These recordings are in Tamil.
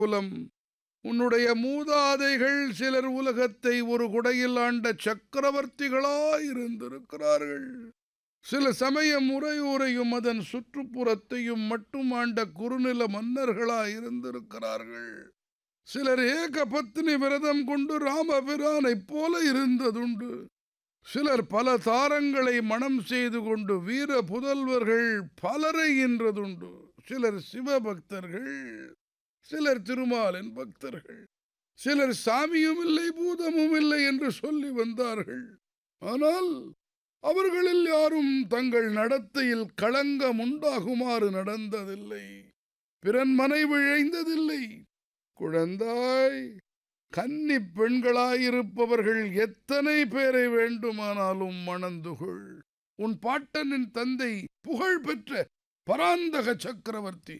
குலம் உன்னுடைய மூதாதைகள் சிலர் உலகத்தை ஒரு குடையில் ஆண்ட சக்கரவர்த்திகளாயிருந்திருக்கிறார்கள் சில சமயம் உரையூரையும் அதன் சுற்றுப்புறத்தையும் மட்டும் ஆண்ட குறுநில மன்னர்களாயிருந்திருக்கிறார்கள் சிலர் ஏக பத்னி விரதம் கொண்டு ராமபிரானைப் போல இருந்ததுண்டு சிலர் பல தாரங்களை மணம் செய்து கொண்டு வீர புதல்வர்கள் பலரை ஈன்றதுண்டு சிலர் சிவபக்தர்கள் சிலர் திருமாலின் பக்தர்கள் சிலர் சாமியும் இல்லை பூதமும் இல்லை என்று சொல்லி வந்தார்கள் ஆனால் அவர்களில் யாரும் தங்கள் நடத்தையில் களங்கம் உண்டாகுமாறு நடந்ததில்லை பிறன் மனை விழைந்ததில்லை குழந்தாய் கன்னி பெண்களாயிருப்பவர்கள் எத்தனை பேரை வேண்டுமானாலும் மணந்துகொள் உன் பாட்டனின் தந்தை புகழ் பெற்ற பராந்தக சக்கரவர்த்தி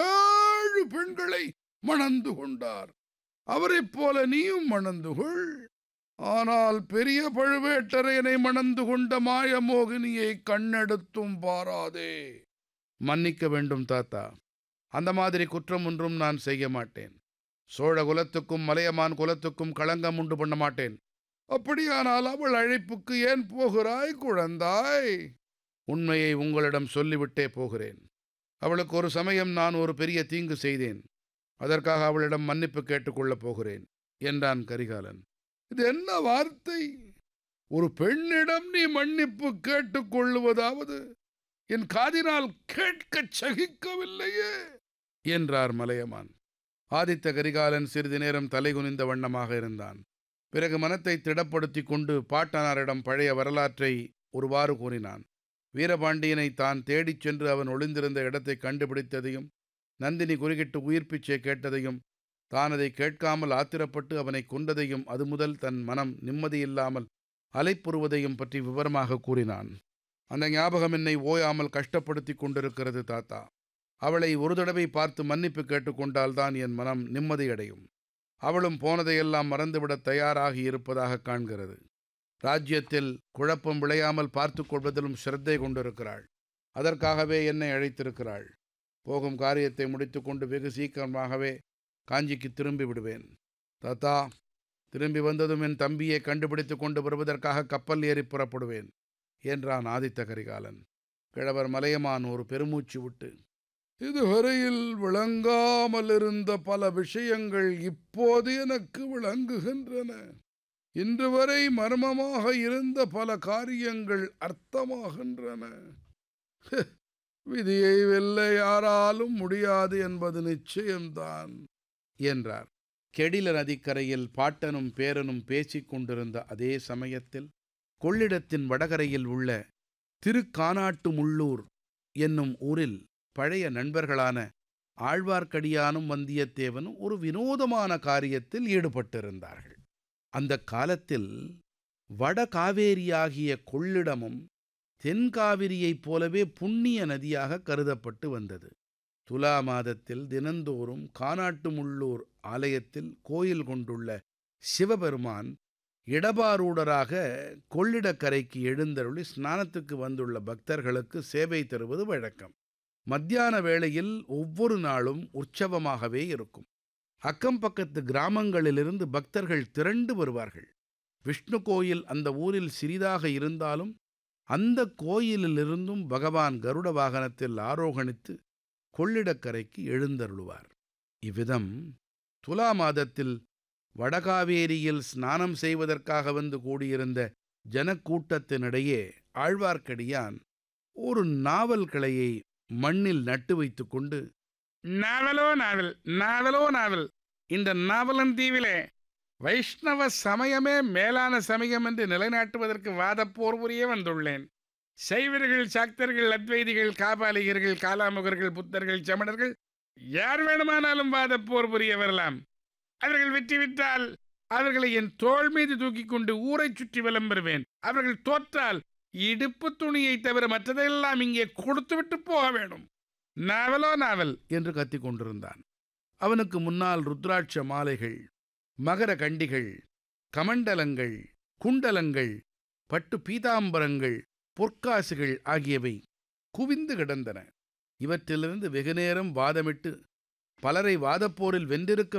ஏழு பெண்களை மணந்து கொண்டார் அவரைப் போல நீயும் மணந்து கொள் ஆனால் பெரிய பழுவேட்டரையனை மணந்து கொண்ட மாயமோகினியை கண்ணெடுத்தும் பாராதே மன்னிக்க வேண்டும் தாத்தா அந்த மாதிரி குற்றம் ஒன்றும் நான் செய்ய மாட்டேன் சோழ குலத்துக்கும் மலையமான் குலத்துக்கும் களங்கம் உண்டு பண்ண மாட்டேன் அப்படியானால் அவள் அழைப்புக்கு ஏன் போகிறாய் குழந்தாய் உண்மையை உங்களிடம் சொல்லிவிட்டே போகிறேன் அவளுக்கு ஒரு சமயம் நான் ஒரு பெரிய தீங்கு செய்தேன் அதற்காக அவளிடம் மன்னிப்பு கேட்டுக்கொள்ளப் போகிறேன் என்றான் கரிகாலன் இது என்ன வார்த்தை ஒரு பெண்ணிடம் நீ மன்னிப்பு கேட்டுக்கொள்ளுவதாவது என் காதினால் கேட்கச் சகிக்கவில்லையே என்றார் மலையமான் ஆதித்த கரிகாலன் சிறிது நேரம் தலைகுனிந்த வண்ணமாக இருந்தான் பிறகு மனத்தை திடப்படுத்திக் கொண்டு பாட்டனாரிடம் பழைய வரலாற்றை ஒருவாறு கூறினான் வீரபாண்டியனை தான் தேடிச் சென்று அவன் ஒளிந்திருந்த இடத்தை கண்டுபிடித்ததையும் நந்தினி குறுகிட்டு உயிர் பிச்சை கேட்டதையும் தான் அதை கேட்காமல் ஆத்திரப்பட்டு அவனை கொன்றதையும் அது முதல் தன் மனம் நிம்மதியில்லாமல் அலைப்புறுவதையும் பற்றி விவரமாக கூறினான் அந்த ஞாபகம் என்னை ஓயாமல் கஷ்டப்படுத்தி கொண்டிருக்கிறது தாத்தா அவளை ஒரு தடவை பார்த்து மன்னிப்பு கேட்டுக்கொண்டால்தான் என் மனம் நிம்மதியடையும் அவளும் போனதையெல்லாம் மறந்துவிடத் தயாராகி இருப்பதாக காண்கிறது ராஜ்யத்தில் குழப்பம் விளையாமல் பார்த்து கொள்வதிலும் சிரத்தை கொண்டிருக்கிறாள் அதற்காகவே என்னை அழைத்திருக்கிறாள் போகும் காரியத்தை முடித்துக்கொண்டு வெகு சீக்கிரமாகவே காஞ்சிக்கு திரும்பி விடுவேன் தாத்தா திரும்பி வந்ததும் என் தம்பியை கண்டுபிடித்து கொண்டு வருவதற்காக கப்பல் ஏறி புறப்படுவேன் என்றான் ஆதித்த கரிகாலன் கிழவர் மலையமான் ஒரு பெருமூச்சு விட்டு இதுவரையில் விளங்காமல் இருந்த பல விஷயங்கள் இப்போது எனக்கு விளங்குகின்றன இன்று வரை மர்மமாக இருந்த பல காரியங்கள் அர்த்தமாகின்றன விதியை வெல்ல யாராலும் முடியாது என்பது நிச்சயம்தான் என்றார் கெடில நதிக்கரையில் பாட்டனும் பேரனும் பேசிக் கொண்டிருந்த அதே சமயத்தில் கொள்ளிடத்தின் வடகரையில் உள்ள திருக்கானாட்டுமுள்ளூர் என்னும் ஊரில் பழைய நண்பர்களான ஆழ்வார்க்கடியானும் வந்தியத்தேவனும் ஒரு வினோதமான காரியத்தில் ஈடுபட்டிருந்தார்கள் அந்த காலத்தில் வடகாவேரியாகிய கொள்ளிடமும் தென்காவிரியைப் போலவே புண்ணிய நதியாக கருதப்பட்டு வந்தது துலா மாதத்தில் தினந்தோறும் கானாட்டுமுள்ளூர் ஆலயத்தில் கோயில் கொண்டுள்ள சிவபெருமான் இடபாரூடராக கொள்ளிடக்கரைக்கு எழுந்தருளி ஸ்நானத்துக்கு வந்துள்ள பக்தர்களுக்கு சேவை தருவது வழக்கம் மத்தியான வேளையில் ஒவ்வொரு நாளும் உற்சவமாகவே இருக்கும் அக்கம் பக்கத்து கிராமங்களிலிருந்து பக்தர்கள் திரண்டு வருவார்கள் விஷ்ணு கோயில் அந்த ஊரில் சிறிதாக இருந்தாலும் அந்த கோயிலிலிருந்தும் பகவான் கருட வாகனத்தில் ஆரோகணித்து கொள்ளிடக்கரைக்கு எழுந்தருளுவார் இவ்விதம் துலா மாதத்தில் வடகாவேரியில் ஸ்நானம் செய்வதற்காக வந்து கூடியிருந்த ஜனக்கூட்டத்தினிடையே ஆழ்வார்க்கடியான் ஒரு நாவல் கிளையை மண்ணில் நட்டு வைத்துக்கொண்டு நாவலோ நாவல் நாவலோ நாவல் இந்த நாவலந்தீவிலே வைஷ்ணவ சமயமே மேலான சமயம் என்று நிலைநாட்டுவதற்கு வாதப்போர் புரிய வந்துள்ளேன் சைவர்கள் சாக்தர்கள் அத்வைதிகள் காபாலிகர்கள் காலாமுகர்கள் புத்தர்கள் சமணர்கள் யார் வேணுமானாலும் வாதப்போர் புரிய வரலாம் அவர்கள் வெற்றி விட்டால் அவர்களை என் தோள் மீது தூக்கி கொண்டு ஊரை சுற்றி வலம் பெறுவேன் அவர்கள் தோற்றால் இடுப்பு துணியை தவிர மற்றதெல்லாம் இங்கே கொடுத்துவிட்டு போக வேண்டும் நாவலோ நாவல் என்று கத்திக் கொண்டிருந்தான் அவனுக்கு முன்னால் ருத்ராட்ச மாலைகள் மகர கண்டிகள் கமண்டலங்கள் குண்டலங்கள் பட்டு பீதாம்பரங்கள் பொற்காசுகள் ஆகியவை குவிந்து கிடந்தன இவற்றிலிருந்து வெகுநேரம் வாதமிட்டு பலரை வாதப்போரில் வென்றிருக்க